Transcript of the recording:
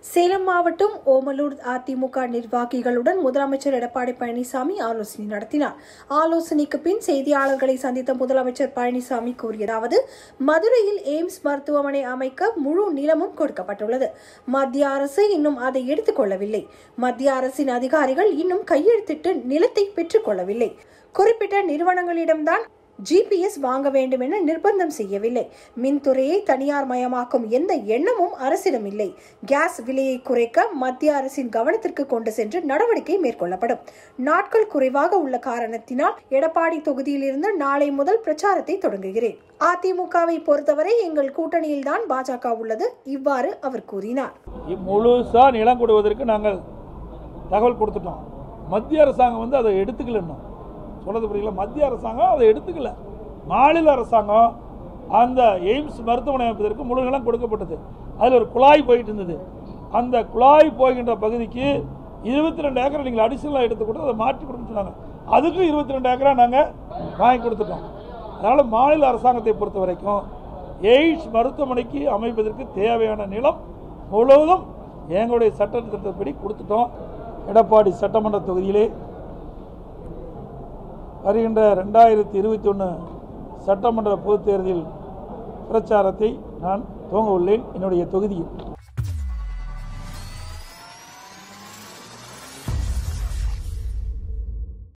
சேலம் மாவட்டம் ஓமலூர் அதிமுக நிர்வாகிகளுடன் முதலமைச்சர் எடப்பாடி பழனிசாமி ஆலோசனை நடத்தினார் ஆலோசனைக்கு பின் செய்தியாளர்களை சந்தித்த முதலமைச்சர் பழனிசாமி கூறியதாவது மதுரையில் எய்ம்ஸ் மருத்துவமனை அமைக்க முழு நிலமும் கொடுக்கப்பட்டுள்ளது மத்திய அரசு இன்னும் அதை எடுத்துக் கொள்ளவில்லை மத்திய அரசின் அதிகாரிகள் இன்னும் கையெழுத்திட்டு நிலத்தை பெற்றுக் கொள்ளவில்லை குறிப்பிட்ட நிறுவனங்களிடம்தான் ஜிபிஎஸ் வாங்க வேண்டும் என நிர்பந்தம் செய்யவில்லை மின்துறையை தனியார் மயமாக்கும் எந்த எண்ணமும் அரசிடம் இல்லை கேஸ் விலையை குறைக்க மத்திய அரசின் கவனத்திற்கு கொண்டு சென்று நடவடிக்கை மேற்கொள்ளப்படும் நாட்கள் குறைவாக உள்ள காரணத்தினால் எடப்பாடி தொகுதியிலிருந்து நாளை முதல் பிரச்சாரத்தை தொடங்குகிறேன் அதிமுகவை பொறுத்தவரை எங்கள் கூட்டணியில்தான் பாஜக உள்ளது இவ்வாறு அவர் கூறினார் முழுசா நிலம் கொடுவதற்கு நாங்கள் தகவல் கொடுத்துட்டோம் மத்திய அரசாங்கம் வந்து அதை எடுத்துக்கல இன்னும் சொல்றது புரியல மத்திய அரசாங்கம் அதை எடுத்துக்கல மாநில அரசாங்கம் அந்த எய்ம்ஸ் மருத்துவமனை அமைப்பதற்கு முழு நிலம் கொடுக்கப்பட்டது அதில் ஒரு குழாய் போயிட்டு இருந்தது அந்த குழாய் போகின்ற பகுதிக்கு இருபத்தி ரெண்டு ஏக்கரை நீங்கள் அடிஷனலாக எடுத்து கொடுத்து அதை மாற்றி கொடுக்க சொன்னாங்க அதுக்கும் இருபத்தி ரெண்டு ஏக்கரா நாங்கள் வாங்கி கொடுத்துட்டோம் அதனால் மாநில அரசாங்கத்தை பொறுத்த வரைக்கும் எய்ட்ஸ் மருத்துவமனைக்கு அமைப்பதற்கு தேவையான நிலம் முழுவதும் எங்களுடைய சட்ட திட்டப்படி கொடுத்துட்டோம் எடப்பாடி சட்டமன்ற தொகுதியிலே வருகின்ற ரெண்டாயிரத்தி இருபத்தி ஒன்று சட்டமன்ற பொதுத் தேர்தலில் பிரச்சாரத்தை நான் துவங்க உள்ளேன் என்னுடைய தொகுதியில்